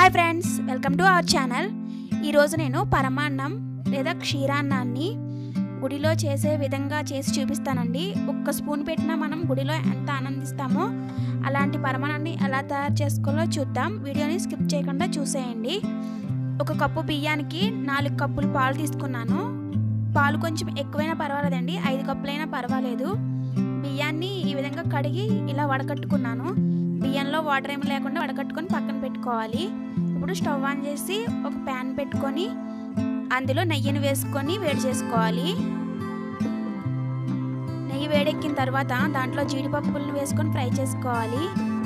hi friends welcome to our channel ఈరోజు నేను పరమాన్నం లేదా క్షీరాన్నాన్ని గుడిలో చేసే విధంగా చేసి చూపిస్తానండి ఒక్క స్పూన్ పెట్టినా మనం గుడిలో ఎంత ఆనందిస్తామో అలాంటి పరమాన్నాన్ని ఎలా తయారు చేసుకోవాలో చూద్దాం వీడియోని స్కిప్ చేయకుండా చూసేయండి ఒక కప్పు బియ్యానికి నాలుగు కప్పులు పాలు తీసుకున్నాను పాలు కొంచెం ఎక్కువైనా పర్వాలేదండి ఐదు కప్పులైనా పర్వాలేదు బియ్యాన్ని ఈ విధంగా కడిగి ఇలా వడకట్టుకున్నాను బియ్యంలో వాటర్ ఏమి లేకుండా వడకట్టుకొని పక్కన పెట్టుకోవాలి ఇప్పుడు స్టవ్ ఆన్ చేసి ఒక ప్యాన్ పెట్టుకొని అందులో నెయ్యిని వేసుకొని వేడి చేసుకోవాలి నెయ్యి వేడెక్కిన తర్వాత దాంట్లో జీడిపప్పులను వేసుకొని ఫ్రై చేసుకోవాలి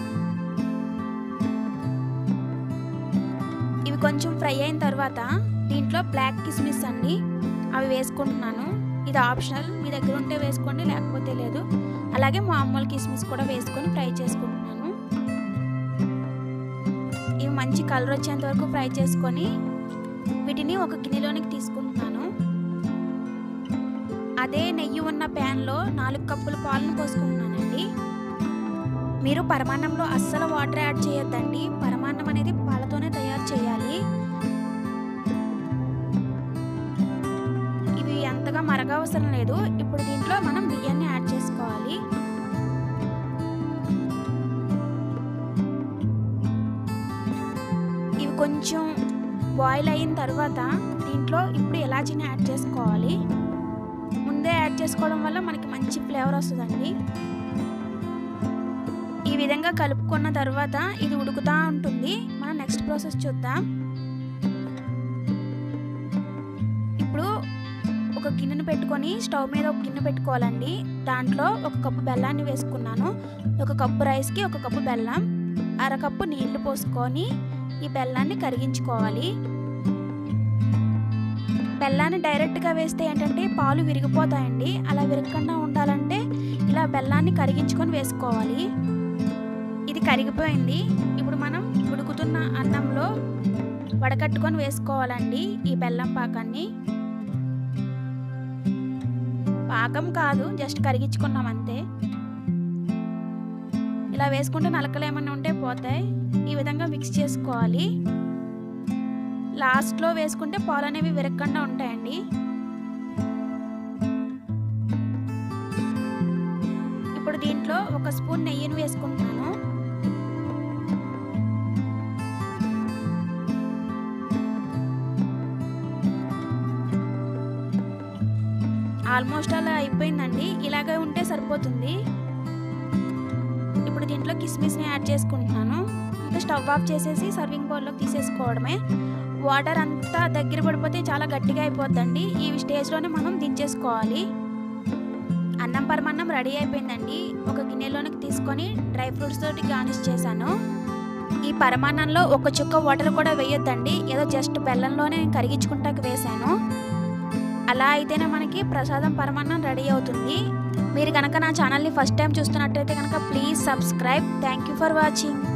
ఇవి కొంచెం ఫ్రై అయిన తర్వాత దీంట్లో బ్లాక్ కిస్మిస్ అండి అవి వేసుకుంటున్నాను ఇది ఆప్షనల్ మీ దగ్గర ఉంటే వేసుకోండి లేకపోతే లేదు అలాగే మామూలు కిస్మిస్ కూడా వేసుకొని ఫ్రై చేసుకుంటున్నాను ఇవి మంచి కలర్ వచ్చేంత వరకు ఫ్రై చేసుకొని వీటిని ఒక గిన్నెలోనికి తీసుకుంటున్నాను అదే నెయ్యి ఉన్న ప్యాన్లో నాలుగు కప్పుల పాలను పోసుకుంటున్నానండి మీరు పరమాన్నంలో అస్సలు వాటర్ యాడ్ చేయొద్దండి పరమాన్నం అనేది పాలతోనే తయారు చేయాలి ఇవి అంతగా మరగవసరం లేదు ఇప్పుడు దీంట్లో మనం బియ్యాన్ని యాడ్ చేసుకోవాలి ఇవి కొంచెం బాయిల్ అయిన తర్వాత దీంట్లో ఇప్పుడు ఎలాచీని యాడ్ చేసుకోవాలి ముందే యాడ్ చేసుకోవడం వల్ల మనకి మంచి ఫ్లేవర్ వస్తుందండి ఈ విధంగా కలుపుకున్న తర్వాత ఇది ఉడుకుతూ ఉంటుంది మనం నెక్స్ట్ ప్రాసెస్ చూద్దాం ఇప్పుడు ఒక గిన్నెను పెట్టుకొని స్టవ్ మీద ఒక గిన్నె పెట్టుకోవాలండి దాంట్లో ఒక కప్పు బెల్లాన్ని వేసుకున్నాను ఒక కప్పు రైస్కి ఒక కప్పు బెల్లం అరకప్పు నీళ్లు పోసుకొని ఈ బెల్లాన్ని కరిగించుకోవాలి బెల్లాన్ని డైరెక్ట్గా వేస్తే ఏంటంటే పాలు విరిగిపోతాయండి అలా విరగకుండా ఉండాలంటే ఇలా బెల్లాన్ని కరిగించుకొని వేసుకోవాలి ఇది కరిగిపోయింది ఇప్పుడు మనం ఉడుకుతున్న అన్నంలో వడకట్టుకొని వేసుకోవాలండి ఈ బెల్లం పాకాన్ని పాకం కాదు జస్ట్ కరిగించుకున్నాం అంతే ఇలా వేసుకుంటే నలకలు ఏమన్నా ఉంటే పోతాయి ఈ విధంగా మిక్స్ చేసుకోవాలి లాస్ట్లో వేసుకుంటే పాలు అనేవి విరగకుండా ఉంటాయండి ఇప్పుడు దీంట్లో ఒక స్పూన్ నెయ్యిని వేసుకుంటున్నాను ఆల్మోస్ట్ అలా అయిపోయిందండి ఇలాగే ఉంటే సరిపోతుంది ఇప్పుడు దీంట్లో కిస్మిస్ని యాడ్ చేసుకుంటున్నాను ఇంకా స్టవ్ ఆఫ్ చేసేసి సర్వింగ్ బౌల్లోకి తీసేసుకోవడమే వాటర్ అంతా దగ్గర పడిపోతే చాలా గట్టిగా అయిపోద్దండి ఈ స్టేజ్లోనే మనం దించేసుకోవాలి అన్నం పరమాన్నం రెడీ అయిపోయిందండి ఒక గిన్నెలోనికి తీసుకొని డ్రై ఫ్రూట్స్ తోటి గార్నిష్ చేశాను ఈ పరమాన్నంలో ఒక చుక్క వాటర్ కూడా వేయొద్దండి ఏదో జస్ట్ బెల్లంలోనే నేను కరిగించుకుంటాక వేశాను అలా అయితేనే మనకి ప్రసాదం పరమాన్నం రెడీ అవుతుంది మీరు కనుక నా ఛానల్ని ఫస్ట్ టైం చూస్తున్నట్టయితే కనుక please subscribe thank you for watching